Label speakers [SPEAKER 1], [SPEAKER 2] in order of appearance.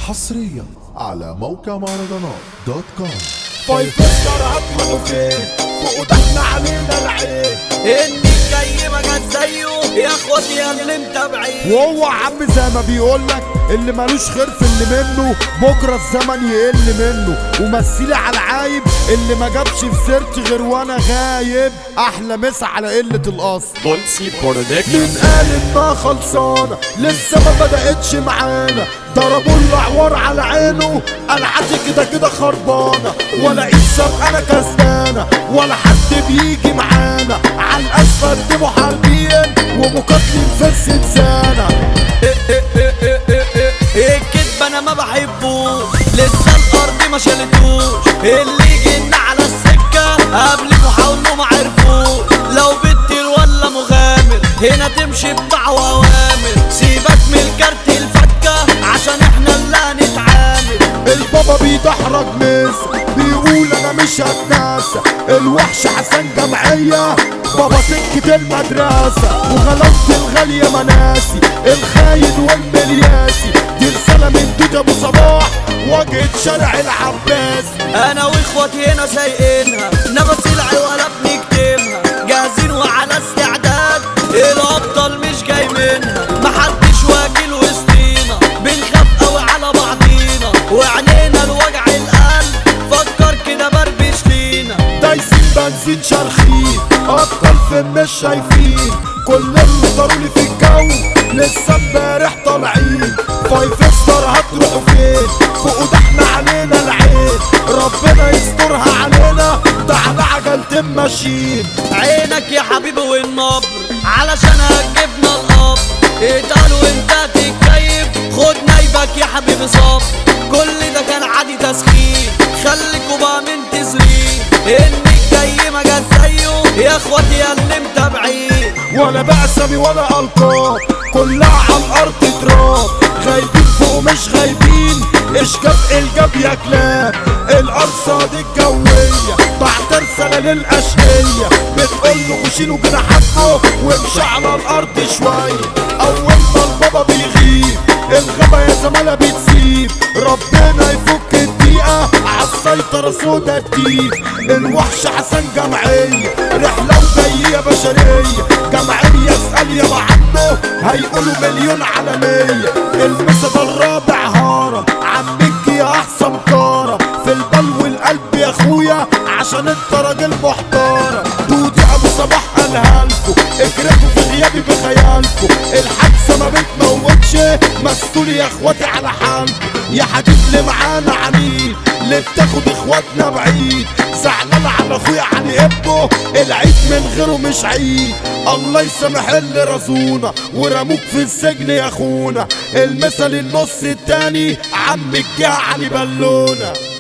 [SPEAKER 1] حصريا على موقع مهرجانات دوت كوم
[SPEAKER 2] فايف ستار هتروحوا فين فوق ضحنا علينا العين
[SPEAKER 3] اني جاي ما جت زيه يا اخواتي يا اللي متابعين
[SPEAKER 2] وهو عم زي ما بيقولك اللي ملوش خير في اللي منه بكره الزمن يقل منه ومثلي على العايب اللي ما جابش في سيرتي غير وانا غايب احلى مسا على قله الاصل
[SPEAKER 4] بولسي برودكشن
[SPEAKER 2] مين قال انها خلصانه لسه ما بدأتش معانا ضربوا العوار على عينه انا عادي كده كده خربانه ولا اكسب انا كسبانه ولا حد بيجي معانا على الاسفلت محاربين ومقاتلين في الزنزانه
[SPEAKER 3] الكدب انا ما بحبوش لسه الارض ما شالتوش اللي جينا على السكه قبل محاولوا ما عرفوش لو بتطير ولا مغامر هنا تمشي بدعوة اوامر سيبك من الكارت الفكه عشان احنا اللي هنتعامل
[SPEAKER 2] البابا بيدحرج مصر بيقول انا مش هتناسى الوحش حسن جمعية بابا سكة المدرسة وغلاوة الغالية مناسي الخاين والملياسي دي رسالة من دود ابو صباح واجهة شارع العباس
[SPEAKER 3] انا واخواتي هنا سايقينها نفس العيوله بنكتمها جاهزين وعلى استعداد الابطال مش جاي منها محدش واكل وسطينا بنخاف قوي على بعضينا وعينينا الوجع القلب فكر كده بربش لينا
[SPEAKER 2] دايسين بنزين شارخين ابطال في مش شايفين كل اللي ضرولي في الجو لسه امبارح طالعين فايف ستار هتروحوا فين فوق ضحنا علينا العين ربنا يسترها علينا ده على عجلتين ماشيين
[SPEAKER 3] عينك يا حبيبي والنبر علشان هتجيبنا القبر اتقال وانت تتكيف خد نايبك يا حبيبي صبر كل ده كان عادي تسخين خليكوا بقى منتظرين انك جاي ما جت زيه يا اخواتي يا اللي متابعين
[SPEAKER 2] ولا بأسمي ولا ألقاب كلها على الأرض تراب غايبين فوق مش غايبين اشجاب الجاب يا كلاب الأرصاد الجوية بعت رسالة للأشقية بتقول له شيلوا جناحاتكم وامشي على الأرض شوية أول ما البابا بيغيب الغابة يا زمالة بتسيب ربنا يفك الدقيقة عالسيطرة سودا الديب الوحش حسن جمعية رحلة وجاية بشرية جمعية اسأل يا عنه هيقولوا مليون على مية المسا ده الرابع هارة عمك يا أحسن كارة في البال والقلب يا أخويا عشان انت راجل محترم دودي أبو صباح قالها لكم اجركوا في غيابي بخيالكم الحادثة ما بتموتش مسؤول يا اخواتي على حالكم يا حبيب اللي معانا عنيد اللي بتاخد اخواتنا بعيد زعلان على اخويا علي ابنه العيد من غيره مش عيد الله يسامح اللي رزونا ورموك في السجن يا اخونا المثل النص التاني عم الجا علي بالونه